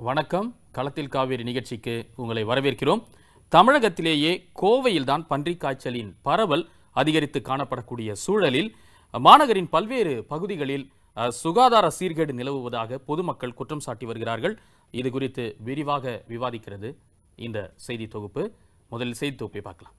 வணக்கம் களத்தில் காவேரி நிகழ்ச்சிக்கு உங்களை வரவேற்கிறோம் தமிழகத்திலேயே கோவையில்தான் பன்றிக் காய்ச்சலின் பரவல் அதிகரித்து காணப்படக்கூடிய சூழலில் மாநகரின் பல்வேறு பகுதிகளில் அஹ், சுகாதார சீர்கேடு நிலவுவதாக பொதுமக்கள் குற்றம் சாட்டி வருகிறார்கள் இது குறித்து விரிவாக விவாதிக்கிறது இந்த செய்தி தொகுப்பு முதலில் செய்தி தொகுப்பை பார்க்கலாம்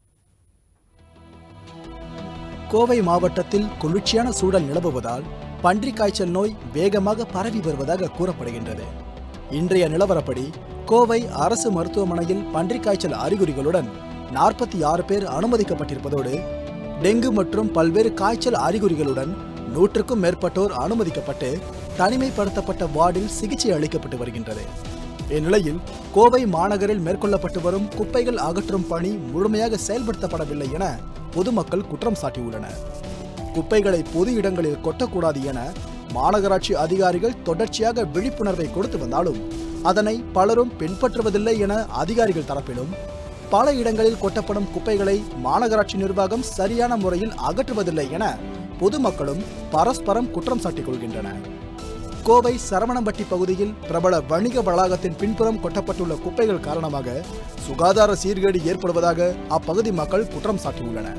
கோவை மாவட்டத்தில் குளிர்ச்சியான சூழல் நிலவுவதால் பன்றிக் காய்ச்சல் நோய் வேகமாக பரவி வருவதாக கூறப்படுகின்றது இன்றைய நிலவரப்படி கோவை அரசு மருத்துவமனையில் பன்றிக் காய்ச்சல் அறிகுறிகளுடன் நாற்பத்தி ஆறு பேர் அனுமதிக்கப்பட்டிருப்பதோடு டெங்கு மற்றும் பல்வேறு காய்ச்சல் அறிகுறிகளுடன் நூற்றுக்கும் மேற்பட்டோர் அனுமதிக்கப்பட்டு தனிமைப்படுத்தப்பட்ட வார்டில் சிகிச்சை அளிக்கப்பட்டு வருகின்றது இந்நிலையில் கோவை மாநகரில் மேற்கொள்ளப்பட்டு வரும் குப்பைகள் அகற்றும் பணி முழுமையாக செயல்படுத்தப்படவில்லை என பொதுமக்கள் குற்றம் சாட்டியுள்ளனர் குப்பைகளை பொது இடங்களில் கொட்டக்கூடாது என மாநகராட்சி அதிகாரிகள் தொடர்ச்சியாக விழிப்புணர்வை கொடுத்து வந்தாலும் அதனை பலரும் பின்பற்றுவதில்லை என அதிகாரிகள் தரப்பிலும் பல இடங்களில் கொட்டப்படும் குப்பைகளை மாநகராட்சி நிர்வாகம் சரியான முறையில் அகற்றுவதில்லை என பொதுமக்களும் பரஸ்பரம் குற்றம் சாட்டிக் கொள்கின்றனர் கோவை சரவணம்பட்டி பகுதியில் பிரபல வணிக வளாகத்தின் பின்புறம் கொட்டப்பட்டுள்ள குப்பைகள் காரணமாக சுகாதார சீர்கேடு ஏற்படுவதாக அப்பகுதி மக்கள் குற்றம் சாட்டியுள்ளனர்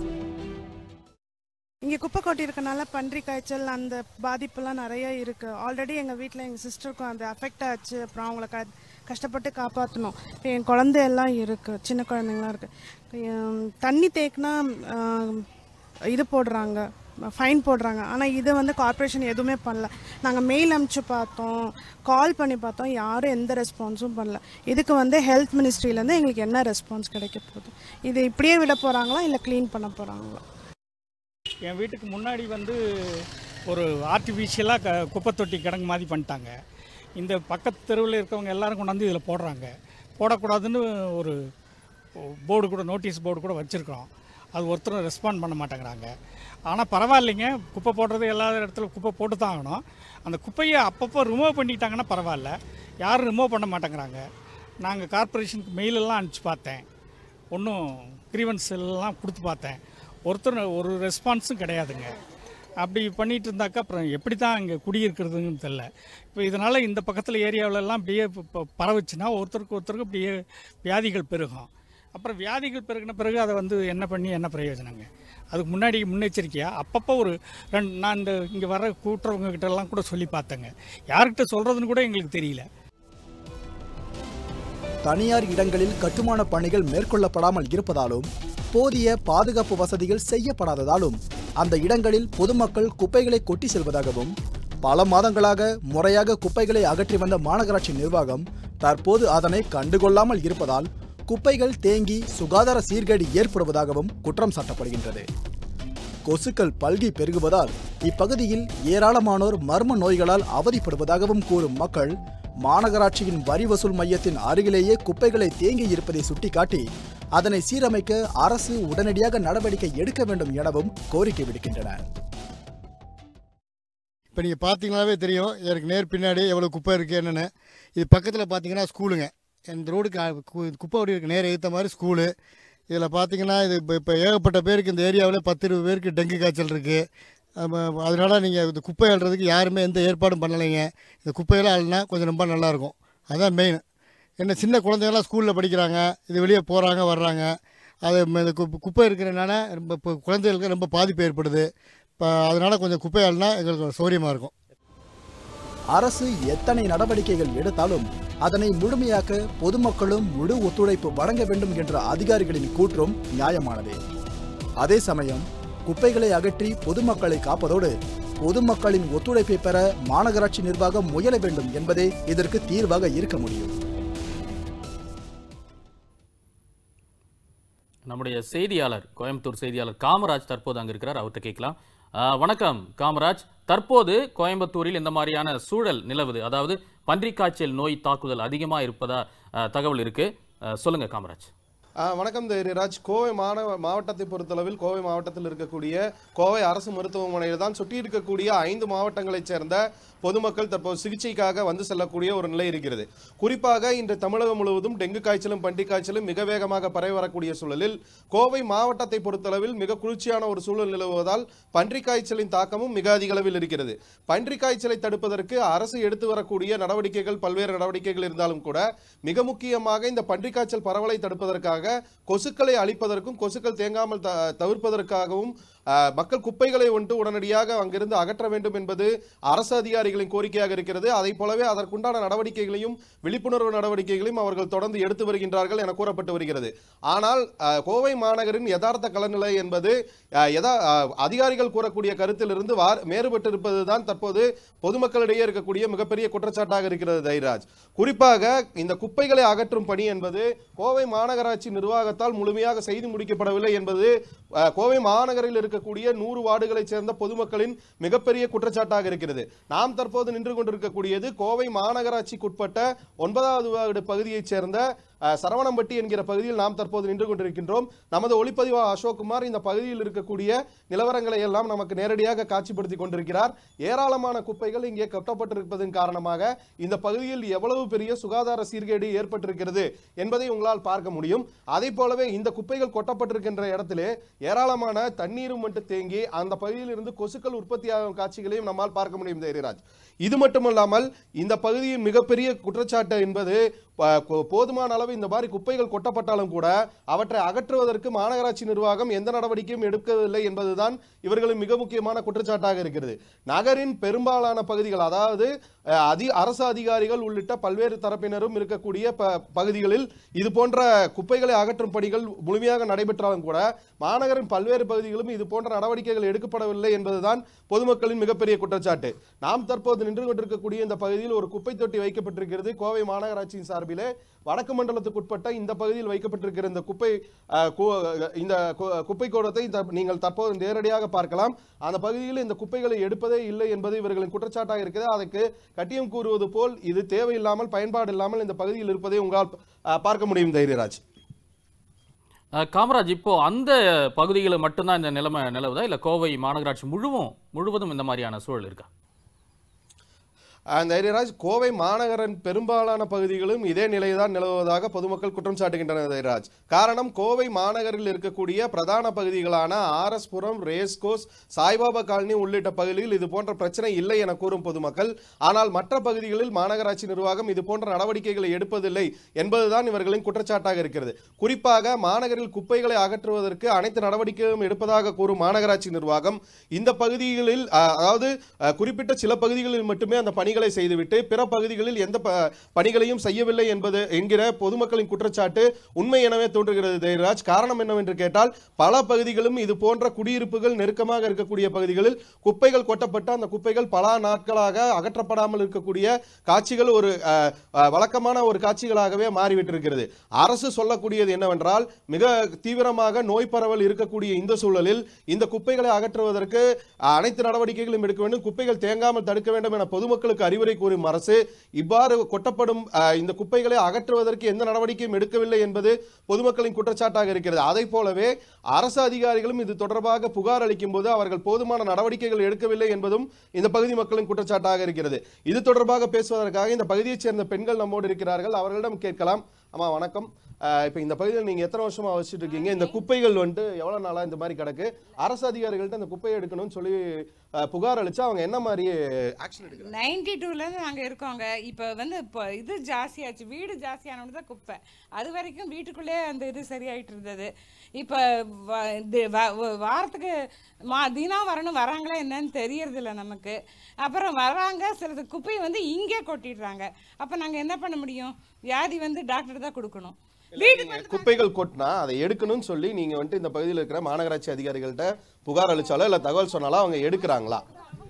இங்கே குப்பை கொட்டியிருக்கனால பன்றி காய்ச்சல் அந்த பாதிப்புலாம் நிறைய இருக்கு ஆல்ரெடி எங்கள் வீட்டில் எங்கள் சிஸ்டருக்கும் அது அஃபெக்ட் ஆச்சு அப்புறம் அவங்கள க கஷ்டப்பட்டு காப்பாற்றணும் இப்போ என் குழந்தை எல்லாம் இருக்கு சின்ன குழந்தைங்களாம் இருக்கு ஹம், தண்ணி தேக்கினா இது போடுறாங்க ஃபைன் போடுறாங்க ஆனால் இது வந்து கார்ப்பரேஷன் எதுவுமே பண்ணல நாங்கள் மெயில் அனுப்பிச்சு பார்த்தோம் கால் பண்ணி பார்த்தோம் யாரும் எந்த ரெஸ்பான்ஸும் பண்ணல இதுக்கு வந்து ஹெல்த் மினிஸ்ட்ரியிலேருந்து எங்களுக்கு என்ன ரெஸ்பான்ஸ் கிடைக்க போகுது இது இப்படியே விட போகிறாங்களா இல்லை க்ளீன் பண்ண போகிறாங்களா என் வீட்டுக்கு முன்னாடி வந்து ஒரு ஆர்டிஃபிஷியலாக க குப்பை தொட்டி கிடங்கு மாதிரி பண்ணிட்டாங்க இந்த பக்கத்து தெருவில் இருக்கவங்க எல்லாரும் கொண்டாந்து இதில் போடுறாங்க போடக்கூடாதுன்னு ஒரு போர்டு கூட நோட்டீஸ் போர்டு கூட வச்சுருக்கோம் அது ஒருத்தரும் ரெஸ்பாண்ட் பண்ண மாட்டேங்கிறாங்க ஆனால் பரவாயில்லைங்க குப்பை போடுறது எல்லா இடத்துல குப்பை போட்டு தான் ஆகணும் அந்த குப்பையை அப்பப்போ ரிமூவ் பண்ணிட்டாங்கன்னா பரவாயில்ல யாரும் ரிமூவ் பண்ண மாட்டேங்கிறாங்க நாங்கள் கார்ப்பரேஷனுக்கு மெயிலெல்லாம் அனுப்பிச்சு பார்த்தேன் ஒன்றும் கிரீவன்ஸ் எல்லாம் கொடுத்து பார்த்தேன் ஒருத்தர் ஒரு ரெஸ்பான்ஸும் கிடையாதுங்க அப்படி பண்ணிட்டு இருந்தாக்கா அப்புறம் எப்படி தான் இங்கே குடியிருக்கிறதுன்னு தெரில இப்போ இதனால் இந்த பக்கத்தில் ஏரியாவிலலாம் அப்படியே இப்போ- இப்போ பரவுச்சுன்னா ஒருத்தருக்கு ஒருத்தருக்கு அப்படியே வியாதிகள் பெருகும் அப்புறம் வியாதிகள் பெருகின பிறகு அதை வந்து என்ன பண்ணி என்ன பிரயோஜனங்க அதுக்கு முன்னாடி முன்னெச்சரிக்கையாக அப்பப்போ ஒரு ரெண்டு நான் இந்த இங்கே வர கூட்டுறவங்க கிட்ட எல்லாம் கூட சொல்லி பார்த்தேங்க யார்கிட்ட சொல்கிறதுன்னு கூட எங்களுக்கு தெரியல தனியார் இடங்களில் கட்டுமான பணிகள் மேற்கொள்ளப்படாமல் இருப்பதாலும் போதிய பாதுகாப்பு வசதிகள் செய்யப்படாததாலும் அந்த இடங்களில் பொதுமக்கள் குப்பைகளை கொட்டி செல்வதாகவும் பல மாதங்களாக முறையாக குப்பைகளை அகற்றி வந்த மாநகராட்சி நிர்வாகம் தற்போது அதனை கண்டுகொள்ளாமல் இருப்பதால் குப்பைகள் தேங்கி சுகாதார சீர்கேடு ஏற்படுவதாகவும் குற்றம் சாட்டப்படுகின்றது கொசுக்கள் பல்கி பெருகுவதால் இப்பகுதியில் ஏராளமானோர் மர்ம நோய்களால் அவதிப்படுவதாகவும் கூறும் மக்கள் மாநகராட்சியின் வரி வசூல் மையத்தின் அருகிலேயே குப்பைகளை தேங்கி இருப்பதை சுட்டிக்காட்டி அதனை சீரமைக்க அரசு உடனடியாக நடவடிக்கை எடுக்க வேண்டும் எனவும் கோரிக்கை விடுக்கின்றனர் இப்போ நீங்கள் பார்த்தீங்கன்னாவே தெரியும் எனக்கு நேர் பின்னாடி எவ்வளோ குப்பை இருக்குது என்னென்னு இது பக்கத்தில் பார்த்தீங்கன்னா ஸ்கூலுங்க இந்த ரோடுக்கு அ- கு- குப்பை வடி இருக்கு நேர் ஏற்ற மாதிரி ஸ்கூலு இதில் பார்த்தீங்கன்னா இது இப்போ இப்போ ஏகப்பட்ட பேருக்கு இந்த ஏரியாவில் பத்து இருபது பேருக்கு டெங்கு காய்ச்சல் இருக்குது அதனால நீங்கள் இந்த குப்பை அள்ளுறதுக்கு யாருமே எந்த ஏற்பாடும் பண்ணலைங்க இந்த குப்பையெல்லாம் அள்ளினா கொஞ்சம் ரொம்ப நல்லாயிருக்கும் அதுதான் மெயின் என்ன சின்ன குழந்தைங்களாம் ஸ்கூலில் படிக்கிறாங்க இது வெளியே போகிறாங்க வர்றாங்க அது ம- இந்த குப்பை குப்பை இருக்கிறனால ரொம்ப இப்போ குழந்தைகளுக்கு ரொம்ப பாதிப்பு ஏற்படுது இப்போ அதனால் கொஞ்சம் குப்பை அள்ளினா எங்களுக்கு சௌரியமாக இருக்கும் அரசு எத்தனை நடவடிக்கைகள் எடுத்தாலும் அதனை முழுமையாக்க பொதுமக்களும் முழு ஒத்துழைப்பு வழங்க வேண்டும் என்ற அதிகாரிகளின் கூற்றும் நியாயமானதே அதே சமயம் குப்பைகளை அகற்றி பொதுமக்களை காப்பதோடு பொதுமக்களின் ஒத்துழைப்பை பெற மாநகராட்சி நிர்வாகம் முயல வேண்டும் என்பதே இதற்கு தீர்வாக இருக்க முடியும் நம்முடைய செய்தியாளர் கோயம்புத்தூர் செய்தியாளர் காமராஜ் தற்போது அங்க இருக்கிறார் அவர்கிட்ட கேட்கலாம் ஆஹ், வணக்கம் காமராஜ் தற்போது கோயம்புத்தூரில் இந்த மாதிரியான சூழல் நிலவுது அதாவது பன்றிக் காய்ச்சல் நோய் தாக்குதல் அதிகமா இருப்பதா ஆஹ், தகவல் இருக்கு ஆஹ், சொல்லுங்க காமராஜ் ஆ, வணக்கம் தைரியராஜ் கோவை மாநக மாவட்டத்தை பொறுத்தளவில் கோவை மாவட்டத்தில் இருக்கக்கூடிய கோவை அரசு மருத்துவமனையில் தான் சுற்றி இருக்கக்கூடிய ஐந்து மாவட்டங்களைச் சேர்ந்த பொதுமக்கள் தற்போது சிகிச்சைக்காக வந்து செல்லக்கூடிய ஒரு நிலை இருக்கிறது குறிப்பாக இன்று தமிழகம் முழுவதும் டெங்கு காய்ச்சலும் பன்றி காய்ச்சலும் மிக வேகமாக பரவி வரக்கூடிய சூழலில் கோவை மாவட்டத்தை பொறுத்தளவில் மிக குளிர்ச்சியான ஒரு சூழல் நிலவுவதால் பன்றி காய்ச்சலின் தாக்கமும் மிக அதிக அளவில் இருக்கிறது பன்றி காய்ச்சலை தடுப்பதற்கு அரசு எடுத்து வரக்கூடிய நடவடிக்கைகள் பல்வேறு நடவடிக்கைகள் இருந்தாலும் கூட மிக முக்கியமாக இந்த பன்றி காய்ச்சல் பரவலை தடுப்பதற்காக கொசுக்களை அழிப்பதற்கும் கொசுக்கள் தேங்காமல் த- தவிர்ப்பதற்காகவும் அஹ், மக்கள் குப்பைகளை ஒன்று உடனடியாக அங்கிருந்து அகற்ற வேண்டும் என்பது அரசு அதிகாரிகளின் கோரிக்கையாக இருக்கிறது அதை போலவே அதற்குண்டான நடவடிக்கைகளையும் விழிப்புணர்வு நடவடிக்கைகளையும் அவர்கள் தொடர்ந்து எடுத்து வருகின்றார்கள் என கூறப்பட்டு வருகிறது ஆனால் அஹ், கோவை மாநகரின் யதார்த்த களநிலை என்பது அஹ், யதா அஹ், அதிகாரிகள் கூறக்கூடிய கருத்திலிருந்து வார் மேறுபட்டு இருப்பதுதான் தற்போது பொதுமக்களிடையே இருக்கக்கூடிய மிகப்பெரிய குற்றச்சாட்டாக இருக்கிறது தைராஜ் குறிப்பாக இந்த குப்பைகளை அகற்றும் பணி என்பது கோவை மாநகராட்சி நிர்வாகத்தால் முழுமையாக செய்து முடிக்கப்படவில்லை என்பது அஹ், கோவை மாநகரில் இருக்கக்கூடிய நூறு வார்டுகளைச் சேர்ந்த பொதுமக்களின் மிகப்பெரிய குற்றச்சாட்டாக இருக்கிறது நாம் தற்போது நின்று கொண்டிருக்கக்கூடியது கோவை மாநகராட்சிக்குட்பட்ட ஒன்பதாவது வார்டு பகுதியைச் சேர்ந்த அஹ், சரவணம்பட்டி என்கிற பகுதியில் நாம் தற்போது நின்று கொண்டிருக்கின்றோம் நமது ஒளிப்பதிவாளர் அசோக்குமார் இந்த பகுதியில் இருக்கக்கூடிய நிலவரங்களை எல்லாம் நமக்கு நேரடியாக காட்சிப்படுத்தி கொண்டிருக்கிறார் ஏராளமான குப்பைகள் இங்கே கட்டப்பட்டிருப்பதன் காரணமாக இந்த பகுதியில் எவ்வளவு பெரிய சுகாதார சீர்கேடு ஏற்பட்டிருக்கிறது என்பதை உங்களால் பார்க்க முடியும் அதே போலவே இந்த குப்பைகள் கொட்டப்பட்டிருக்கின்ற இடத்திலே ஏராளமான தண்ணீரும் மட்டும் தேங்கி அந்த பகுதியில் இருந்து கொசுக்கள் உற்பத்தியாகும் காட்சிகளையும் நம்மால் பார்க்க முடியும் தைரியராஜ் இது மட்டுமல்லாமல் இந்த பகுதியின் மிகப்பெரிய குற்றச்சாட்டு என்பது ப- போ- போதுமான அளவு இந்த மாதிரி குப்பைகள் கொட்டப்பட்டாலும் கூட அவற்றை அகற்றுவதற்கு மாநகராட்சி நிர்வாகம் எந்த நடவடிக்கையும் எடுக்கவில்லை என்பதுதான் இவர்களின் மிக முக்கியமான குற்றச்சாட்டாக இருக்கிறது நகரின் பெரும்பாலான பகுதிகள் அதாவது அஹ், அதி அரசு அதிகாரிகள் உள்ளிட்ட பல்வேறு தரப்பினரும் இருக்கக்கூடிய ப- பகுதிகளில் இது போன்ற குப்பைகளை அகற்றும் பணிகள் முழுமையாக நடைபெற்றாலும் கூட மாநகரின் பல்வேறு பகுதிகளும் இது போன்ற நடவடிக்கைகள் எடுக்கப்படவில்லை என்பதுதான் பொதுமக்களின் மிகப்பெரிய குற்றச்சாட்டு நாம் தற்போது நின்று கொண்டிருக்கக்கூடிய இந்த பகுதியில் ஒரு குப்பை தொட்டி வைக்கப்பட்டிருக்கிறது கோவை மாநகராட்சியின் சார்பிலே வடக்கு மண்டலத்துக்குட்பட்ட இந்த பகுதியில் வைக்கப்பட்டிருக்கிற இந்த குப்பை அஹ், கு- இந்த கு- குப்பை கூடத்தை த- நீங்கள் தற்போது நேரடியாக பார்க்கலாம் அந்த பகுதியில் இந்த குப்பைகளை எடுப்பதே இல்லை என்பது இவர்களின் குற்றச்சாட்டாக இருக்கிறது அதற்கு கட்டியம் கூறுவது போல் இது தேவையில்லாமல் பயன்பாடு இல்லாமல் இந்த பகுதியில் இருப்பதை உங்களால் அஹ், பார்க்க முடியும் தைரியராஜ் அஹ், காமராஜ் இப்போ அந்த பகுதிகளில் மட்டும்தான் இந்த நிலைமை நிலவுதா இல்ல கோவை மாநகராட்சி முழுவும் முழுவதும் இந்த மாதிரியான சூழல் இருக்கா அந்த தைரியராஜ் கோவை மாநகரின் பெரும்பாலான பகுதிகளும் இதே நிலைதான் நிலவுவதாக பொதுமக்கள் குற்றம் சாட்டுகின்றனர் தைரியராஜ் காரணம் கோவை மாநகரில் இருக்கக்கூடிய பிரதான பகுதிகளான RS Puram racecourse Saibaba colony உள்ளிட்ட பகுதிகளில் இது போன்ற பிரச்சனை இல்லை என கூறும் பொதுமக்கள் ஆனால் மற்ற பகுதிகளில் மாநகராட்சி நிர்வாகம் இது போன்ற நடவடிக்கைகளை எடுப்பதில்லை என்பதுதான் இவர்களின் குற்றச்சாட்டாக இருக்கிறது குறிப்பாக மாநகரில் குப்பைகளை அகற்றுவதற்கு அனைத்து நடவடிக்கைகளும் எடுப்பதாக கூறும் மாநகராட்சி நிர்வாகம் இந்த பகுதிகளில் அஹ், அதாவது அஹ், குறிப்பிட்ட சில பகுதிகளில் மட்டுமே அந்த பணிகளை செய்துவிட்டு பிற பகுதிகளில் எந்த ப- பணிகளையும் செய்யவில்லை என்பது என்கிற பொதுமக்களின் குற்றச்சாட்டு உண்மை எனவே தோன்றுகிறது தைராஜ் காரணம் என்னவென்று கேட்டால் பல பகுதிகளும் இது போன்ற குடியிருப்புகள் நெருக்கமாக இருக்கக்கூடிய பகுதிகளில் குப்பைகள் கொட்டப்பட்டு அந்த குப்பைகள் பல நாட்களாக அகற்றப்படாமல் இருக்கக்கூடிய காட்சிகள் ஒரு அஹ், அஹ், வழக்கமான ஒரு காட்சிகளாகவே மாறிவிட்டிருக்கிறது அரசு சொல்லக்கூடியது என்னவென்றால் மிக தீவிரமாக நோய் பரவல் இருக்கக்கூடிய இந்த சூழலில் இந்த குப்பைகளை அகற்றுவதற்கு அஹ், அனைத்து நடவடிக்கைகளும் எடுக்க வேண்டும் குப்பைகள் தேங்காமல் தடுக்க வேண்டும் என பொதுமக்களுக்கு அறிவுரை கூறும் அரசு இவ்வாறு கொட்டப்படும் அஹ், இந்த குப்பைகளை அகற்றுவதற்கு எந்த நடவடிக்கையும் எடுக்கவில்லை என்பது பொதுமக்களின் குற்றச்சாட்டாக இருக்கிறது அதை போலவே அரசு அதிகாரிகளும் இது தொடர்பாக புகார் அளிக்கும் போது அவர்கள் போதுமான நடவடிக்கைகள் எடுக்கவில்லை என்பதும் இந்த பகுதி மக்களின் குற்றச்சாட்டாக இருக்கிறது இது தொடர்பாக பேசுவதற்காக இந்த பகுதியைச் சேர்ந்த பெண்கள் நம்மோடு இருக்கிறார்கள் அவர்களிடம் கேட்கலாம் அம்மா வணக்கம் அஹ், இப்ப இந்த பகுதியில் நீங்க எத்தனை வருஷமா வச்சுட்டு இருக்கீங்க இந்த குப்பைகள் வந்துட்டு எவ்வளவு நாளா இந்த மாதிரி கிடக்கு அரசு அதிகாரிகள்ட்ட இந்த குப்பையை எடுக்கணும்னு சொல்லி அஹ், புகார் அளிச்சா அவங்க என்ன மாதிரி ஆக்ஷன் எடுக்கிறாங்க நைன்டி டூலேருந்து நாங்கள் இருக்கோங்க இப்போ வந்து இப்போ இது ஜாஸ்தியாச்சு வீடு ஜாஸ்தியானது தான் குப்பை அது வரைக்கும் வீட்டுக்குள்ளே அந்த இது சரியாயிட்டு இருந்தது இப்போ வ- இது வ- வ- வாரத்துக்கு மா தினம் வரணும் வராங்களா என்னன்னு தெரியறதில்ல நமக்கு அப்புறம் வராங்க சிலது குப்பையை வந்து இங்கே கொட்டிடுறாங்க அப்போ நாங்கள் என்ன பண்ண முடியும் வியாதி வந்து டாக்டர் தான் கொடுக்கணும் வீட்டுக்கு வந்து குப்பைகள் கொட்டினா அதை எடுக்கணும்னு சொல்லி நீங்க வந்துட்டு இந்த பகுதியில் இருக்கிற மாநகராட்சி அதிகாரிகள்ட்ட புகார் அளிச்சாலோ இல்ல தகவல் சொன்னாலோ அவங்க எடுக்கிறாங்களா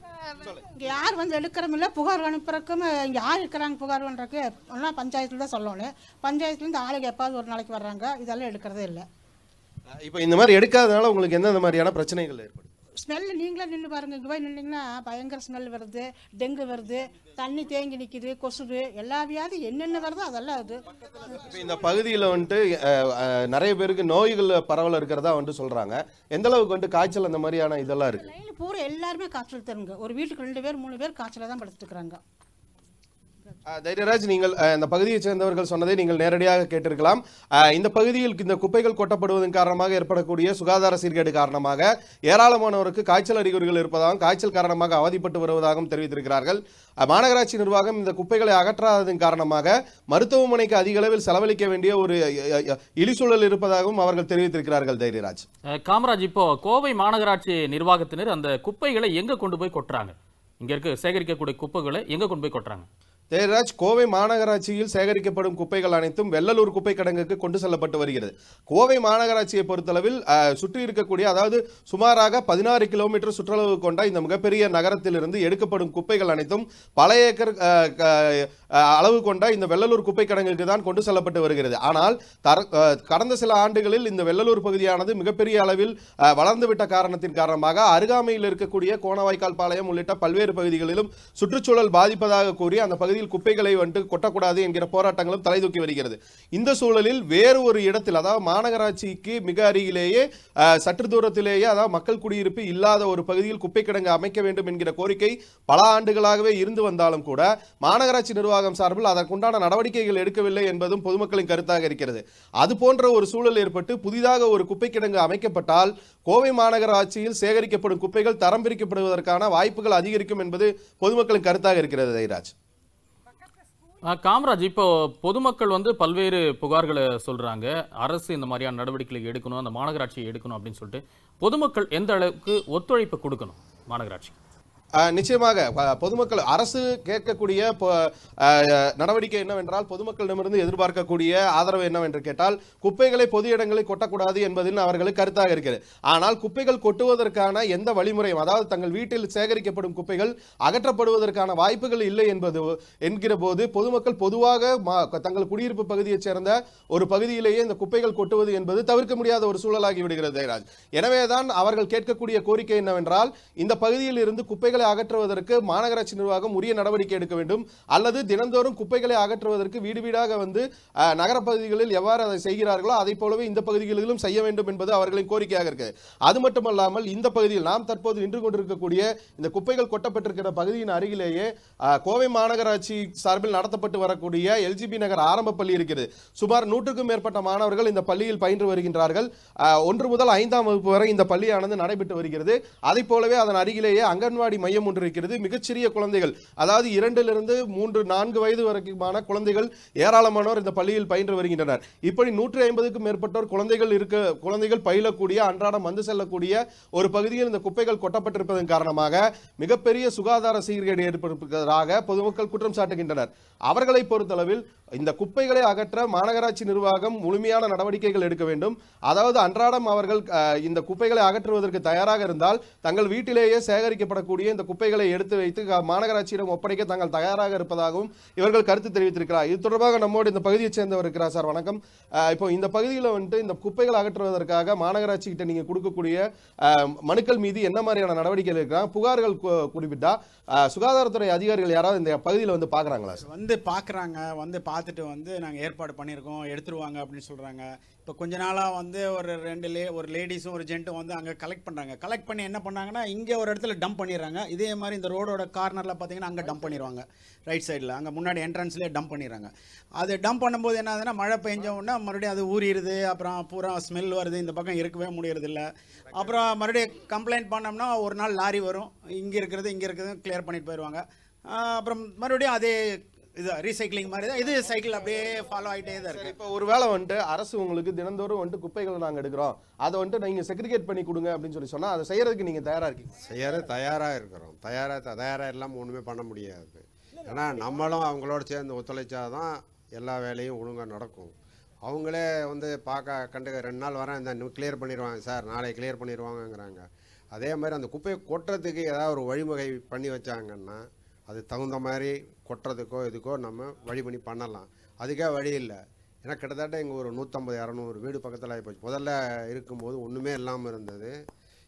இங்கே யார் வந்து எடுக்கிறமில்ல புகார் அனுப்புறக்கும் இங்கே யார் இருக்கிறாங்க புகார் பண்ணுறக்கு எல்லாம் பஞ்சாயத்தில் தான் சொல்லணும் பஞ்சாயத்துலேருந்து ஆளுங்க எப்பாவது ஒரு நாளைக்கு வர்றாங்க இதெல்லாம் எடுக்கிறதே இல்லை இப்போ இந்த மாதிரி எடுக்காதனால உங்களுக்கு எந்தெந்த மாதிரியான பிரச்சனைகள் ஏற்படுது ஸ்மெல் நீங்களே நின்று பாருங்க இங்கே போய் நின்னீங்கன்னா பயங்கர ஸ்மெல் வருது டெங்கு வருது தண்ணி தேங்கி நிற்கிது கொசுறு எல்லா வியாதி என்னென்ன வருதோ அதெல்லாம் அது இப்ப இந்த பகுதியில் வந்துட்டு அஹ், அஹ், நிறைய பேருக்கு நோய்கள் பரவல் இருக்கிறதா வந்துட்டு சொல்றாங்க எந்த அளவுக்கு வந்துட்டு காய்ச்சல் அந்த மாதிரியான இதெல்லாம் இருக்கு லைனில் பூரா எல்லாருமே காய்ச்சல் தருங்க ஒரு வீட்டுக்கு ரெண்டு பேர் மூணு பேர் காய்ச்சல தான் படுத்துட்டு இருக்கிறாங்க அஹ், தைரியராஜ் நீங்கள் அஹ், இந்த பகுதியைச் சேர்ந்தவர்கள் சொன்னதை நீங்கள் நேரடியாக கேட்டிருக்கலாம் அஹ், இந்த பகுதியில் இந்த குப்பைகள் கொட்டப்படுவதன் காரணமாக ஏற்படக்கூடிய சுகாதார சீர்கேடு காரணமாக ஏராளமானோருக்கு காய்ச்சல் அறிகுறிகள் இருப்பதாகவும் காய்ச்சல் காரணமாக அவதிப்பட்டு வருவதாகவும் தெரிவித்திருக்கிறார்கள் அஹ், மாநகராட்சி நிர்வாகம் இந்த குப்பைகளை அகற்றாததன் காரணமாக மருத்துவமனைக்கு அதிக அளவில் செலவழிக்க வேண்டிய ஒரு அஹ், அஹ், இழிசூழல் இருப்பதாகவும் அவர்கள் தெரிவித்திருக்கிறார்கள் தைரியராஜ் அஹ், காமராஜ் இப்போ கோவை மாநகராட்சி நிர்வாகத்தினர் அந்த குப்பைகளை எங்க கொண்டு போய் கொட்டுறாங்க இங்க இருக்க சேகரிக்கக்கூடிய குப்பைகளை எங்க கொண்டு போய் கொட்டுறாங்க ஜெயராஜ் கோவை மாநகராட்சியில் சேகரிக்கப்படும் குப்பைகள் அனைத்தும் வெள்ளலூர் குப்பை கிடங்குக்கு கொண்டு செல்லப்பட்டு வருகிறது கோவை மாநகராட்சியை பொறுத்தளவில் அஹ், சுற்றி இருக்கக்கூடிய அதாவது சுமாராக பதினாறு கிலோமீட்டர் சுற்றளவு கொண்ட இந்த மிகப்பெரிய நகரத்திலிருந்து எடுக்கப்படும் குப்பைகள் அனைத்தும் பல ஏக்கர் அஹ், க- அஹ், அளவு கொண்ட இந்த வெள்ளலூர் குப்பை கிடங்குக்கு தான் கொண்டு செல்லப்பட்டு வருகிறது ஆனால் தர அஹ், கடந்த சில ஆண்டுகளில் இந்த வெள்ளலூர் பகுதியானது மிகப்பெரிய அளவில் அஹ், வளர்ந்துவிட்ட காரணத்தின் காரணமாக அருகாமையில் இருக்கக்கூடிய கோணவாய்க்கால் பாளையம் உள்ளிட்ட பல்வேறு பகுதிகளிலும் சுற்றுச்சூழல் பாதிப்பதாக கூறி அந்த பகுதியில் குப்பைகளை வந்துட்டு கொட்டக்கூடாது என்கிற போராட்டங்களும் தலைதூக்கி வருகிறது இந்த சூழலில் வேறு ஒரு இடத்தில் அதாவது மாநகராட்சிக்கு மிக அருகிலேயே அஹ், சற்று தூரத்திலேயே அதாவது மக்கள் குடியிருப்பு இல்லாத ஒரு பகுதியில் குப்பை கிடங்கு அமைக்க வேண்டும் என்கிற கோரிக்கை பல ஆண்டுகளாகவே இருந்து வந்தாலும் கூட மாநகராட்சி நிர்வாகம் சார்பில் அதற்குண்டான நடவடிக்கைகள் எடுக்கவில்லை என்பதும் பொதுமக்களின் கருத்தாக இருக்கிறது அது போன்ற ஒரு சூழல் ஏற்பட்டு புதிதாக ஒரு குப்பை கிடங்கு அமைக்கப்பட்டால் கோவை மாநகராட்சியில் சேகரிக்கப்படும் குப்பைகள் தரம் பிரிக்கப்படுவதற்கான வாய்ப்புகள் அதிகரிக்கும் என்பது பொதுமக்களின் கருத்தாக இருக்கிறது தைராஜ் அஹ், காமராஜ் இப்போ பொதுமக்கள் வந்து பல்வேறு புகார்களை சொல்றாங்க அரசு இந்த மாதிரியான நடவடிக்கைகளை எடுக்கணும் அந்த மாநகராட்சியை எடுக்கணும் அப்படின்னு சொல்லிட்டு பொதுமக்கள் எந்த அளவுக்கு ஒத்துழைப்பு கொடுக்கணும் மாநகராட்சி அஹ், நிச்சயமாக ப- பொதுமக்கள் அரசு கேட்கக்கூடிய பொ- அஹ், நடவடிக்கை என்னவென்றால் பொதுமக்களிடமிருந்து எதிர்பார்க்கக்கூடிய ஆதரவு என்னவென்று கேட்டால் குப்பைகளை பொது இடங்களில் கொட்டக்கூடாது என்பதில் அவர்களுக்கு கருத்தாக இருக்கிறது ஆனால் குப்பைகள் கொட்டுவதற்கான எந்த வழிமுறையும் அதாவது தங்கள் வீட்டில் சேகரிக்கப்படும் குப்பைகள் அகற்றப்படுவதற்கான வாய்ப்புகள் இல்லை என்பது என்கிற போது பொதுமக்கள் பொதுவாக மா- தங்கள் குடியிருப்பு பகுதியைச் சேர்ந்த ஒரு பகுதியிலேயே இந்த குப்பைகள் கொட்டுவது என்பது தவிர்க்க முடியாத ஒரு சூழலாகி விடுகிறது ஜெயராஜ் எனவேதான் அவர்கள் கேட்கக்கூடிய கோரிக்கை என்னவென்றால் இந்த பகுதியில் இருந்து குப்பைகளை அகற்றுவதற்கு மாநகராட்சி நிர்வாகம் உரிய நடவடிக்கை எடுக்க வேண்டும் அல்லது தினந்தோறும் குப்பைகளை அகற்றுவதற்கு வீடு வீடாக வந்து அஹ், நகரப் பகுதிகளில் எவ்வாறு அதை செய்கிறார்களோ அதை போலவே இந்த பகுதிகளிலும் செய்ய வேண்டும் என்பது அவர்களின் கோரிக்கையாக இருக்கு அது மட்டுமல்லாமல் இந்த பகுதியில் நாம் தற்போது நின்று கொண்டிருக்கக்கூடிய இந்த குப்பைகள் கொட்டப்பட்டிருக்கிற பகுதியின் அருகிலேயே அஹ், கோவை மாநகராட்சி சார்பில் நடத்தப்பட்டு வரக்கூடிய எல்ஜிபி நகர் ஆரம்ப பள்ளி இருக்கிறது சுமார் நூற்றுக்கும் மேற்பட்ட மாணவர்கள் இந்த பள்ளியில் பயின்று வருகின்றார்கள் அஹ், ஒன்று முதல் ஐந்தாம் வகுப்பு வரை இந்த பள்ளியானது நடைபெற்று வருகிறது அதை போலவே அதன் அருகிலேயே அங்கன்வாடி மையம் ஒன்று இருக்கிறது மிகச்சிறிய குழந்தைகள் அதாவது இரண்டிலிருந்து மூன்று நான்கு வயது வரைக்குமான குழந்தைகள் ஏராளமானோர் இந்த பள்ளியில் பயின்று வருகின்றனர் இப்படி நூற்றி ஐம்பதுக்கும் மேற்பட்டோர் குழந்தைகள் இருக்க குழந்தைகள் பயிலக்கூடிய அன்றாடம் வந்து செல்லக்கூடிய ஒரு பகுதியில் இந்த குப்பைகள் கொட்டப்பட்டிருப்பதன் காரணமாக மிகப்பெரிய சுகாதார சீர்கேடு ஏற்பட்டிருப்பதாக பொதுமக்கள் குற்றம் சாட்டுகின்றனர் அவர்களை பொறுத்தளவில் இந்த குப்பைகளை அகற்ற மாநகராட்சி நிர்வாகம் முழுமையான நடவடிக்கைகள் எடுக்க வேண்டும் அதாவது அன்றாடம் அவர்கள் அஹ், இந்த குப்பைகளை அகற்றுவதற்கு தயாராக இருந்தால் தங்கள் வீட்டிலேயே சேகரிக்கப்படக்கூடிய இந்த குப்பைகளை எடுத்து வைத்து க- மாநகராட்சியிடம் ஒப்படைக்க தாங்கள் தயாராக இருப்பதாகவும் இவர்கள் கருத்து தெரிவித்திருக்கிறார் இது தொடர்பாக நம்மோடு இந்த பகுதியைச் சேர்ந்தவர் இருக்கிறார் சார் வணக்கம் அஹ், இப்போ இந்த பகுதியில் வந்துட்டு இந்த குப்பைகள் அகற்றுவதற்காக மாநகராட்சி கிட்ட நீங்க கொடுக்கக்கூடிய அஹ், மனுக்கள் மீது என்ன மாதிரியான நடவடிக்கைகள் இருக்கிறாங்க புகார்கள் கு- குறிப்பிட்டா அஹ், சுகாதாரத்துறை அதிகாரிகள் யாராவது இந்த பகுதியில் வந்து பார்க்கறாங்களா சார் வந்து பார்க்குறாங்க வந்து பார்த்துட்டு வந்து நாங்கள் ஏற்பாடு பண்ணியிருக்கோம் எடுத்துருவாங்க அப்படின்னு சொல்கிறாங்க இப்போ கொஞ்ச நாளாக வந்து ஒரு ரெண்டு லே ஒரு லேடிஸும் ஒரு ஜென்ட்டும் வந்து அங்கே கலெக்ட் பண்ணுறாங்க கலெக்ட் பண்ணி என்ன பண்ணாங்கன்னா இங்கே ஒரு இடத்துல டம்ப் பண்ணிடுறாங்க இதே மாதிரி இந்த ரோடோட கார்னரில் பார்த்தீங்கன்னா அங்கே டம்ப் பண்ணிடுவாங்க ரைட் சைடில் அங்கே முன்னாடி என்ட்ரன்ஸ்லேயே டம்ப் பண்ணிடுறாங்க அது டம்ப் பண்ணும்போது என்ன ஆகுதுன்னா மழை பெஞ்ச உடனே மறுபடியும் அது ஊறிடுது அப்புறம் பூரா ஸ்மெல் வருது இந்த பக்கம் இருக்கவே முடியறதில்ல அப்புறம் மறுபடியும் கம்ப்ளைண்ட் பண்ணோம்னா ஒரு நாள் லாரி வரும் இங்கே இருக்கிறது இங்கே இருக்கிறது கிளியர் பண்ணிட்டு போயிடுவாங்க ஆஹ் அப்புறம் மறுபடியும் அதே இது ரீசைக்ளிங் மாதிரி தான் இது சைக்கிள் அப்படியே ஃபாலோ ஆகிட்டே தான் இருக்கு இப்போ ஒரு வேளை வந்துட்டு அரசு உங்களுக்கு தினந்தோறும் வந்துட்டு குப்பைகளை நாங்க எடுக்கிறோம் அதை வந்துட்டு நீங்க செக்ரிகேட் பண்ணி கொடுங்க அப்படின்னு சொல்லி சொன்னா அதை செய்யறதுக்கு நீங்க தயாரா இருக்கீங்க செய்யற தயாராக இருக்கிறோம் தயாராக தயாராக இல்லாமல் ஒன்றுமே பண்ண முடியாது ஏன்னா நம்மளும் அவங்களோட சேர்ந்து ஒத்துழைச்சாதான் எல்லா வேலையும் ஒழுங்காக நடக்கும் அவங்களே வந்து பார்க்க கண்டு ரெண்டு நாள் வரேன் இந்த கிளியர் பண்ணிடுவாங்க சார் நாளை கிளியர் பண்ணிடுவாங்கங்கிறாங்க அதே மாதிரி அந்த குப்பையை கொட்டுறதுக்கு ஏதாவது ஒரு வழிமுறை பண்ணி வச்சாங்கன்னா அது தகுந்த மாதிரி கொட்டுறதுக்கோ இதுக்கோ நம்ம வழி பண்ணி பண்ணலாம் அதுக்கே வழி இல்லை ஏன்னா கிட்டத்தட்ட இங்கே ஒரு நூற்றம்பது இரநூறு வீடு பக்கத்தில் ஆகிப்போச்சு முதல்ல இருக்கும்போது ஒன்றுமே இல்லாமல் இருந்தது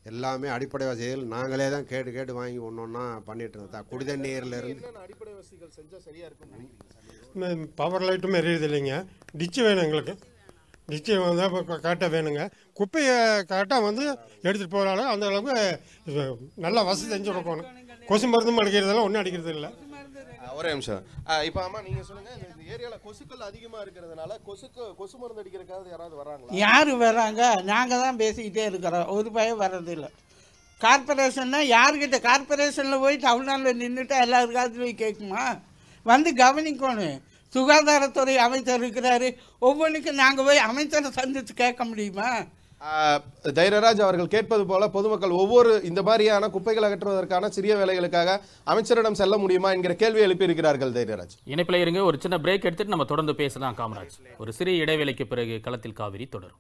எல்லாமே அடிப்படை வசதிகள் நாங்களே தான் கேட்டு கேட்டு வாங்கி ஒன்று ஒன்றா பண்ணிட்டு இருந்தோம் குடி தண்ணீர்ல இருந்து அடிப்படை வசதிகள் செஞ்சா சரியா இருக்கும் பவர் லைட்டும் எரியுது இல்லைங்க டிச்சு வேணும் எங்களுக்கு டிச்சு வந்து இப்போ கரெக்டாக வேணுங்க குப்பையை கரெக்டாக வந்து எடுத்துகிட்டு போகிறாலும் அந்த அளவுக்கு இது நல்லா வசதி செஞ்சு கொடுக்கணும் கொசு மருந்தும் அடிக்கிறதெல்லாம் ஒன்றும் அடிக்கிறது இல்லை ஒரே நிமிஷம் ஆ, இப்போ ஆமா நீங்க சொல்லுங்க இந்த- இந்த ஏரியால கொசுக்கள் அதிகமா இருக்கிறதுனால கொசுக்கு கொசு மருந்து அடிக்கிறதுக்காக யாராவது வராங்களா யார் வராங்க நாங்கள் தான் பேசிக்கிட்டே இருக்கிறோம் ஒரு பயம் வர்றதில்லை கார்பரேஷன்னா யார்கிட்ட கார்பரேஷனில் போய் தமிழ்நாட்டில் நின்றுட்டு எல்லாருக்காவது போய் கேட்குமா வந்து கவனிக்கணும் சுகாதாரத்துறை அமைச்சர் இருக்கிறாரு ஒவ்வொன்றுக்கும் நாங்கள் போய் அமைச்சரை சந்தித்து கேட்க முடியுமா ஆ, தைரியராஜ் அவர்கள் கேட்பது போல பொதுமக்கள் ஒவ்வொரு இந்த மாதிரியான குப்பைகள் அகற்றுவதற்கான சிறிய வேலைகளுக்காக அமைச்சரிடம் செல்ல முடியுமா என்கிற கேள்வி எழுப்பியிருக்கிறார்கள் தைரியராஜ் இணைப்பில் இருங்க ஒரு சின்ன பிரேக் எடுத்துட்டு நம்ம தொடர்ந்து பேசலாம் காமராஜ் ஒரு சிறிய இடைவேளைக்கு பிறகு களத்தில் காவிரி தொடரும்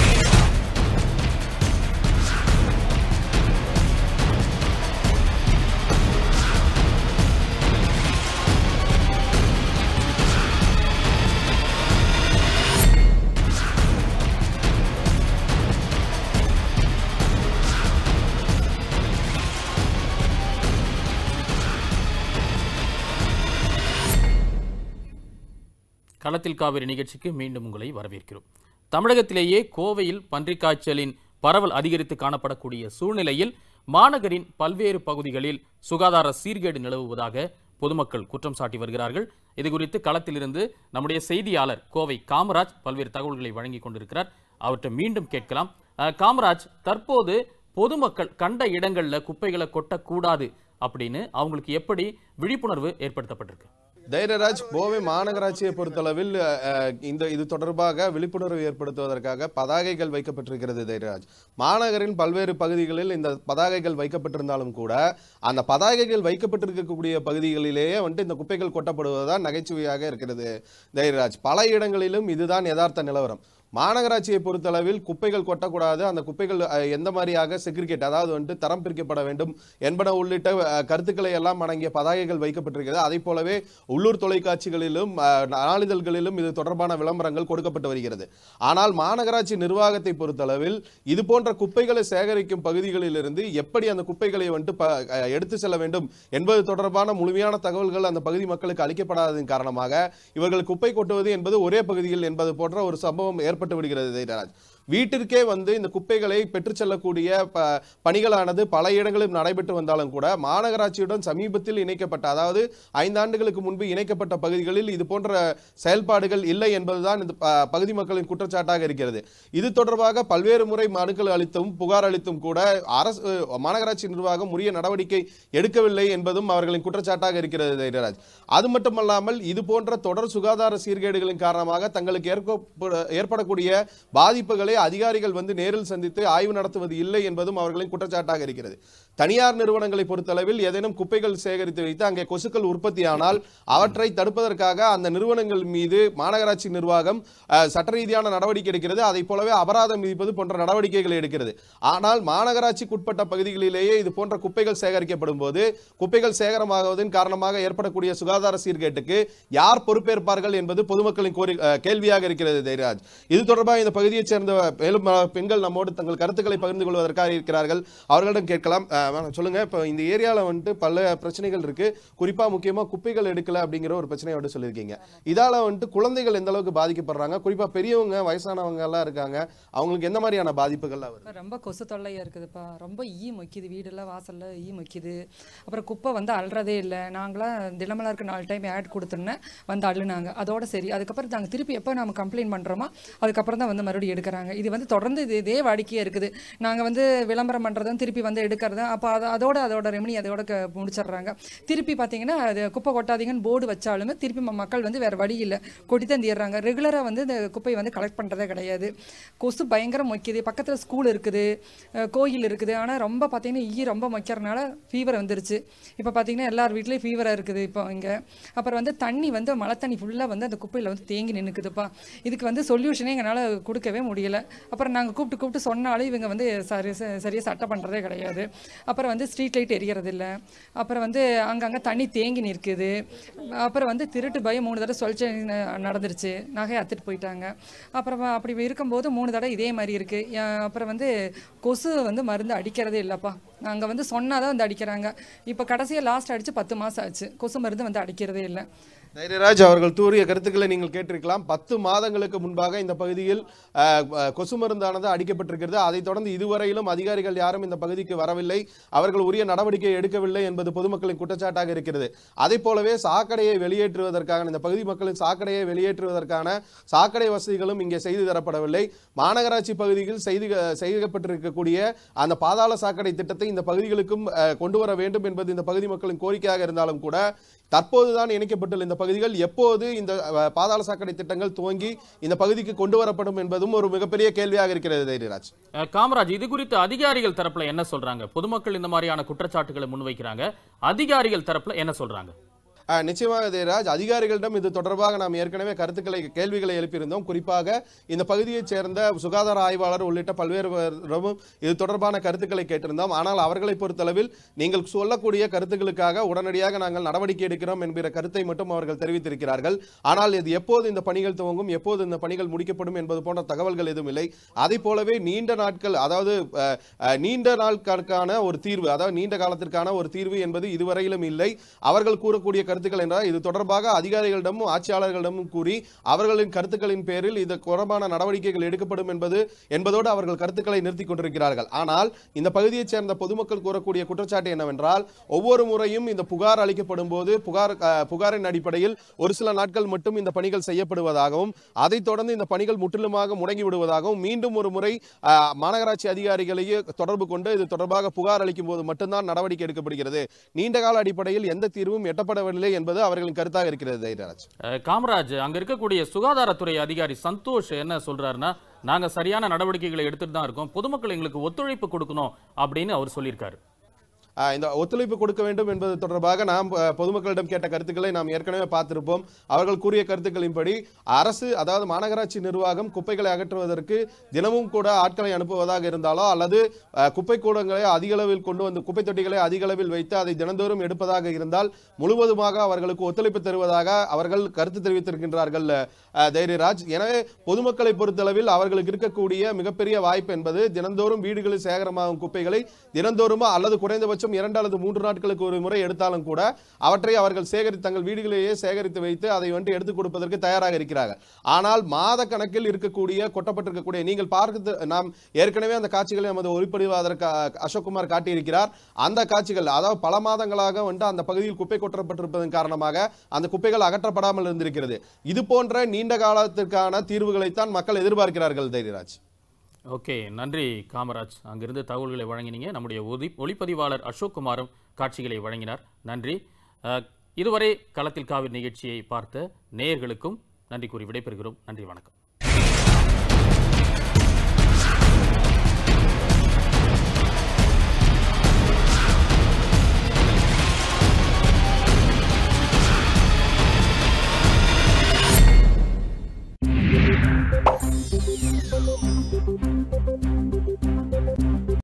களத்தில் காவிரி நிகழ்ச்சிக்கு மீண்டும் உங்களை வரவேற்கிறோம் தமிழகத்திலேயே கோவையில் பன்றிக் காய்ச்சலின் பரவல் அதிகரித்து காணப்படக்கூடிய சூழ்நிலையில் மாநகரின் பல்வேறு பகுதிகளில் சுகாதார சீர்கேடு நிலவுவதாக பொதுமக்கள் குற்றம் சாட்டி வருகிறார்கள் இது குறித்து களத்திலிருந்து நம்முடைய செய்தியாளர் கோவை காமராஜ் பல்வேறு தகவல்களை வழங்கிக் கொண்டிருக்கிறார் அவற்றை மீண்டும் கேட்கலாம் அஹ், காமராஜ் தற்போது பொதுமக்கள் கண்ட இடங்கள்ல குப்பைகளை கொட்டக்கூடாது அப்படின்னு அவங்களுக்கு எப்படி விழிப்புணர்வு ஏற்படுத்தப்பட்டிருக்கு தைரியராஜ் கோவை மாநகராட்சியை பொறுத்தளவில் அஹ், இந்த இது தொடர்பாக விழிப்புணர்வு ஏற்படுத்துவதற்காக பதாகைகள் வைக்கப்பட்டிருக்கிறது தைரியராஜ் மாநகரின் பல்வேறு பகுதிகளில் இந்த பதாகைகள் வைக்கப்பட்டிருந்தாலும் கூட அந்த பதாகைகள் வைக்கப்பட்டிருக்கக்கூடிய பகுதிகளிலேயே வந்துட்டு இந்த குப்பைகள் கொட்டப்படுவதுதான் நகைச்சுவையாக இருக்கிறது தைரியராஜ் பல இடங்களிலும் இதுதான் யதார்த்த நிலவரம் மாநகராட்சியை பொறுத்தளவில் குப்பைகள் கொட்டக்கூடாது அந்த குப்பைகள் அஹ், எந்த மாதிரியாக செக்ரிகேட் அதாவது வந்துட்டு தரம் பிரிக்கப்பட வேண்டும் என்பன உள்ளிட்ட அஹ், கருத்துக்களை எல்லாம் அடங்கிய பதாகைகள் வைக்கப்பட்டிருக்கிறது அதை போலவே உள்ளூர் தொலைக்காட்சிகளிலும் அஹ், நாளிதழ்களிலும் இது தொடர்பான விளம்பரங்கள் கொடுக்கப்பட்டு வருகிறது ஆனால் மாநகராட்சி நிர்வாகத்தை பொறுத்தளவில் இது போன்ற குப்பைகளை சேகரிக்கும் பகுதிகளிலிருந்து எப்படி அந்த குப்பைகளை வந்துட்டு ப- அஹ், எடுத்து செல்ல வேண்டும் என்பது தொடர்பான முழுமையான தகவல்கள் அந்த பகுதி மக்களுக்கு அளிக்கப்படாததன் காரணமாக இவர்கள் குப்பை கொட்டுவது என்பது ஒரே பகுதியில் என்பது போன்ற ஒரு சம்பவம் ஏற்பட்டு விடுகிறது தைரியராஜ் வீட்டிற்கே வந்து இந்த குப்பைகளை பெற்றுச் செல்லக்கூடிய ப- பணிகளானது பல இடங்களில் நடைபெற்று வந்தாலும் கூட மாநகராட்சியுடன் சமீபத்தில் இணைக்கப்பட்ட அதாவது ஐந்தாண்டுகளுக்கு முன்பு இணைக்கப்பட்ட பகுதிகளில் இது போன்ற செயல்பாடுகள் இல்லை என்பதுதான் இந்த ப- பகுதி மக்களின் குற்றச்சாட்டாக இருக்கிறது இது தொடர்பாக பல்வேறு முறை மனுக்கள் அளித்தும் புகார் அளித்தும் கூட அரசு மாநகராட்சி நிர்வாகம் உரிய நடவடிக்கை எடுக்கவில்லை என்பதும் அவர்களின் குற்றச்சாட்டாக இருக்கிறது தைரியராஜ் அது மட்டுமல்லாமல் இது போன்ற தொடர் சுகாதார சீர்கேடுகளின் காரணமாக தங்களுக்கு ஏற்பட- ஏற்படக்கூடிய பாதிப்புகளை அதிகாரிகள் வந்து நேரில் சந்தித்து ஆய்வு நடத்துவது இல்லை என்பதும் அவர்களின் குற்றச்சாட்டாக இருக்கிறது தனியார் நிறுவனங்களை பொறுத்தளவில் ஏதேனும் குப்பைகள் சேகரித்து வைத்து அங்கே கொசுக்கள் உற்பத்தியானால் அவற்றை தடுப்பதற்காக அந்த நிறுவனங்கள் மீது மாநகராட்சி நிர்வாகம் அஹ், சட்ட ரீதியான நடவடிக்கை எடுக்கிறது அதை போலவே அபராதம் விதிப்பது போன்ற நடவடிக்கைகளை எடுக்கிறது ஆனால் மாநகராட்சிக்குட்பட்ட பகுதிகளிலேயே இது போன்ற குப்பைகள் சேகரிக்கப்படும் போது குப்பைகள் சேகரமாகுவதன் காரணமாக ஏற்படக்கூடிய சுகாதார சீர்கேட்டுக்கு யார் பொறுப்பேற்பார்கள் என்பது பொதுமக்களின் கோரி அஹ், கேள்வியாக இருக்கிறது தைராஜ் இது தொடர்பாக இந்த பகுதியைச் சேர்ந்த மேலும் அஹ், பெண்கள் நம்மோடு தங்கள் கருத்துக்களை பகிர்ந்து கொள்வதற்காக இருக்கிறார்கள் அவர்களிடம் கேட்கலாம் அஹ், வாங்க, சொல்லுங்க இப்போ இந்த ஏரியாவில் வந்துட்டு பல பிரச்சனைகள் இருக்கு குறிப்பா முக்கியமா குப்பைகள் எடுக்கல அப்படிங்கிற ஒரு பிரச்சனையை வந்துட்டு சொல்லியிருக்கீங்க இதால வந்துட்டு குழந்தைகள் எந்த அளவுக்கு பாதிக்கப்படுறாங்க குறிப்பா பெரியவங்க வயசானவங்க எல்லாம் இருக்காங்க அவங்களுக்கு எந்த மாதிரியான பாதிப்புகள்லாம் வருது ரொம்ப கொசு தொல்லையாக இருக்குதுப்பா ரொம்ப ஈ மொய்க்குது வீடெல்லாம் வாசலில் ஈ மொய்க்குது அப்புறம் குப்பை வந்து அள்ளுறதே இல்லை நாங்களாம் தினமலருக்கு நாலு டைம் ஆட் கொடுத்துருந்தேன் வந்து அள்ளுனாங்க அதோட சரி அதுக்கப்புறம் நாங்கள் திருப்பி எப்போ நம்ம கம்ப்ளைண்ட் பண்ணுறோமோ அதுக்கப்புறம் தான் வந்து மறுபடியும் எடுக்கிறாங்க இது வந்து தொடர்ந்து இது இதே வாடிக்கையாக இருக்குது நாங்கள் வந்து விளம்பரம் பண்ணுறதும் திருப்பி வந்து எடுக்கிறதும் அப்போ அது அதோட அதோட ரெமனி அதோட க முடிச்சிடுறாங்க திருப்பி பார்த்தீங்கன்னா அது குப்பை கொட்டாதீங்கன்னு போர்டு வச்சாலுமே திருப்பி ம- மக்கள் வந்து வேறு வழி இல்லை கொட்டி தான் தீர்றாங்க ரெகுலராக வந்து இந்த குப்பையை வந்து கலெக்ட் பண்ணுறதே கிடையாது கொசு பயங்கரம் மொய்க்குது பக்கத்தில் ஸ்கூல் இருக்குது அஹ் கோயில் இருக்குது ஆனால் ரொம்ப பார்த்தீங்கன்னா ஈ ரொம்ப மொய்க்கிறனால ஃபீவர் வந்துருச்சு இப்போ பார்த்தீங்கன்னா எல்லார் வீட்லேயும் ஃபீவராக இருக்குது இப்போ இங்கே அப்புறம் வந்து தண்ணி வந்து மழை தண்ணி ஃபுல்லாக வந்து அந்த குப்பையில் வந்து தேங்கி நின்றுக்குதுப்பா இதுக்கு வந்து சொல்யூஷனே எங்களால் கொடுக்கவே முடியல அப்புறம் நாங்கள் கூப்பிட்டு கூப்பிட்டு சொன்னாலும் இவங்க வந்து சரி ச- சரியா சட்டை பண்ணுறதே கிடையாது அப்புறம் வந்து ஸ்ட்ரீட் லைட் எரியறதில்ல அப்புறம் வந்து அங்கங்கே தண்ணி தேங்கி நிற்குது அப்புறம் வந்து திருட்டு பயம் மூணு தடவை சொல்லிச்சு நடந்துருச்சு நகையை அத்துட்டு போயிட்டாங்க அப்புறம் அப்படி இருக்கும்போது மூணு தடவை இதே மாதிரி இருக்குது அப்புறம் வந்து கொசு வந்து மருந்து அடிக்கிறதே இல்லைப்பா நாங்கள் வந்து சொன்னால் தான் வந்து அடிக்கிறாங்க இப்போ கடைசியாக லாஸ்ட் அடித்து பத்து மாதம் ஆச்சு கொசு மருந்து வந்து அடிக்கிறதே இல்லை தைரியராஜ் அவர்கள் தூரிய கருத்துக்களை நீங்கள் கேட்டிருக்கலாம் பத்து மாதங்களுக்கு முன்பாக இந்த பகுதியில் அஹ், அஹ், கொசு மருந்தானது அடிக்கப்பட்டிருக்கிறது அதைத் தொடர்ந்து இதுவரையிலும் அதிகாரிகள் யாரும் இந்த பகுதிக்கு வரவில்லை அவர்கள் உரிய நடவடிக்கை எடுக்கவில்லை என்பது பொதுமக்களின் குற்றச்சாட்டாக இருக்கிறது அதே போலவே சாக்கடையை வெளியேற்றுவதற்கான இந்த பகுதி மக்களின் சாக்கடையை வெளியேற்றுவதற்கான சாக்கடை வசதிகளும் இங்கே செய்து தரப்படவில்லை மாநகராட்சி பகுதியில் செய்து செய்யப்பட்டிருக்கக்கூடிய அந்த பாதாள சாக்கடை திட்டத்தை இந்த பகுதிகளுக்கும் அஹ், கொண்டு வர வேண்டும் என்பது இந்த பகுதி மக்களின் கோரிக்கையாக இருந்தாலும் கூட தற்போதுதான் இணைக்கப்பட்டுள்ள இந்த பகுதிகள் எப்போது இந்த அஹ், பாதாள சாக்கடை திட்டங்கள் துவங்கி இந்த பகுதிக்கு கொண்டு வரப்படும் என்பதும் ஒரு மிகப்பெரிய கேள்வியாக இருக்கிறது தைரியராஜ் அஹ், காமராஜ் இது குறித்து அதிகாரிகள் தரப்புல என்ன சொல்றாங்க பொதுமக்கள் இந்த மாதிரியான குற்றச்சாட்டுகளை முன்வைக்கிறாங்க அதிகாரிகள் தரப்புல என்ன சொல்றாங்க அஹ், நிச்சயமாக தேராஜ் அதிகாரிகளிடம் இது தொடர்பாக நாம் ஏற்கனவே கருத்துக்களை கேள்விகளை எழுப்பியிருந்தோம் குறிப்பாக இந்த பகுதியைச் சேர்ந்த சுகாதார ஆய்வாளர் உள்ளிட்ட பல்வேறுவரிடமும் இது தொடர்பான கருத்துக்களை கேட்டிருந்தோம் ஆனால் அவர்களை பொறுத்தளவில் நீங்கள் சொல்லக்கூடிய கருத்துக்களுக்காக உடனடியாக நாங்கள் நடவடிக்கை எடுக்கிறோம் என்கிற கருத்தை மட்டும் அவர்கள் தெரிவித்திருக்கிறார்கள் ஆனால் இது எப்போது இந்த பணிகள் துவங்கும் எப்போது இந்த பணிகள் முடிக்கப்படும் என்பது போன்ற தகவல்கள் எதுவும் இல்லை அதை போலவே நீண்ட நாட்கள் அதாவது அஹ், அஹ், நீண்ட நாட்களுக்கான ஒரு தீர்வு அதாவது நீண்ட காலத்திற்கான ஒரு தீர்வு என்பது இதுவரையிலும் இல்லை அவர்கள் கூறக்கூடிய கருத்துக்கள் என்றால் இது தொடர்பாக அதிகாரிகளிடமும் ஆட்சியாளர்களிடமும் கூறி அவர்களின் கருத்துக்களின் பேரில் இது தொடர்பான நடவடிக்கைகள் எடுக்கப்படும் என்பது என்பதோடு அவர்கள் கருத்துக்களை நிறுத்திக் கொண்டிருக்கிறார்கள் ஆனால் இந்த பகுதியைச் சேர்ந்த பொதுமக்கள் கூறக்கூடிய குற்றச்சாட்டு என்னவென்றால் ஒவ்வொரு முறையும் இந்த புகார் அளிக்கப்படும் போது புகார் அஹ், புகாரின் அடிப்படையில் ஒரு சில நாட்கள் மட்டும் இந்த பணிகள் செய்யப்படுவதாகவும் அதைத் தொடர்ந்து இந்த பணிகள் முற்றிலுமாக முடங்கி விடுவதாகவும் மீண்டும் ஒரு முறை அஹ், மாநகராட்சி அதிகாரிகளையே தொடர்பு கொண்டு இது தொடர்பாக புகார் அளிக்கும் போது மட்டும்தான் நடவடிக்கை எடுக்கப்படுகிறது நீண்ட கால அடிப்படையில் எந்த தீர்வும் எட்டப்படவில்லை என்பது அவர்களின் கருத்தாக இருக்கிறது தைரியராஜ் அஹ், காமராஜ் அங்க இருக்கக்கூடிய சுகாதாரத்துறை அதிகாரி சந்தோஷ் என்ன சொல்றாருன்னா நாங்க சரியான நடவடிக்கைகளை எடுத்துட்டு தான் இருக்கோம் பொதுமக்கள் எங்களுக்கு ஒத்துழைப்பு கொடுக்கணும் அப்படின்னு அவர் சொல்லியிருக்காரு ஆஹ் இந்த ஒத்துழைப்பு கொடுக்க வேண்டும் என்பது தொடர்பாக நாம் அஹ், பொதுமக்களிடம் கேட்ட கருத்துக்களை நாம் ஏற்கனவே பார்த்திருப்போம் அவர்கள் கூறிய கருத்துக்களின்படி அரசு அதாவது மாநகராட்சி நிர்வாகம் குப்பைகளை அகற்றுவதற்கு தினமும் கூட ஆட்களை அனுப்புவதாக இருந்தாலோ அல்லது அஹ், குப்பை கூடங்களை அதிக அளவில் கொண்டு வந்து குப்பை தொட்டிகளை அதிக அளவில் வைத்து அதை தினந்தோறும் எடுப்பதாக இருந்தால் முழுவதுமாக அவர்களுக்கு ஒத்துழைப்பு தருவதாக அவர்கள் கருத்து தெரிவித்திருக்கின்றார்கள் அஹ், தைரியராஜ் எனவே பொதுமக்களை பொறுத்தளவில் அவர்களுக்கு இருக்கக்கூடிய மிகப்பெரிய வாய்ப்பு என்பது தினந்தோறும் வீடுகளில் சேகரமாகும் குப்பைகளை தினந்தோறும் அல்லது குறைந்தபட்சம் இரண்டு அல்லது மூன்று நாட்களுக்கு ஒரு முறை எடுத்தாலும் கூட அவற்றை அவர்கள் சேகரித்து தங்கள் வீடுகளிலேயே சேகரித்து வைத்து அதை வந்து எடுத்துக் கொடுப்பதற்கு தயாராக இருக்கிறார்கள் ஆனால் மாத கணக்கில் இருக்கக்கூடிய கொட்டப்பட்டிருக்கக்கூடிய நீங்கள் பார்த்து நாம் ஏற்கனவே அந்த காட்சிகளை நமது ஒளிப்பதிவாளர் கா- அசோக்குமார் காட்டியிருக்கிறார் அந்த காட்சிகள் அதாவது பல மாதங்களாக வந்து அந்த பகுதியில் குப்பை கொட்டப்பட்டிருப்பதன் காரணமாக அந்த குப்பைகள் அகற்றப்படாமல் இருந்திருக்கிறது இது போன்ற நீண்ட காலத்திற்கான தீர்வுகளைத்தான் மக்கள் எதிர்பார்க்கிறார்கள் தைரியராஜ் ஓகே நன்றி காமராஜ் அங்கிருந்து தகவல்களை வழங்கினீங்க நம்முடைய ஒதி ஒளிப்பதிவாளர் அசோக் குமாரும் காட்சிகளை வழங்கினார் நன்றி அஹ், இதுவரை களத்தில் காவிரி நிகழ்ச்சியை பார்த்த நேயர்களுக்கும் நன்றி கூறி விடைபெறுகிறோம் நன்றி வணக்கம்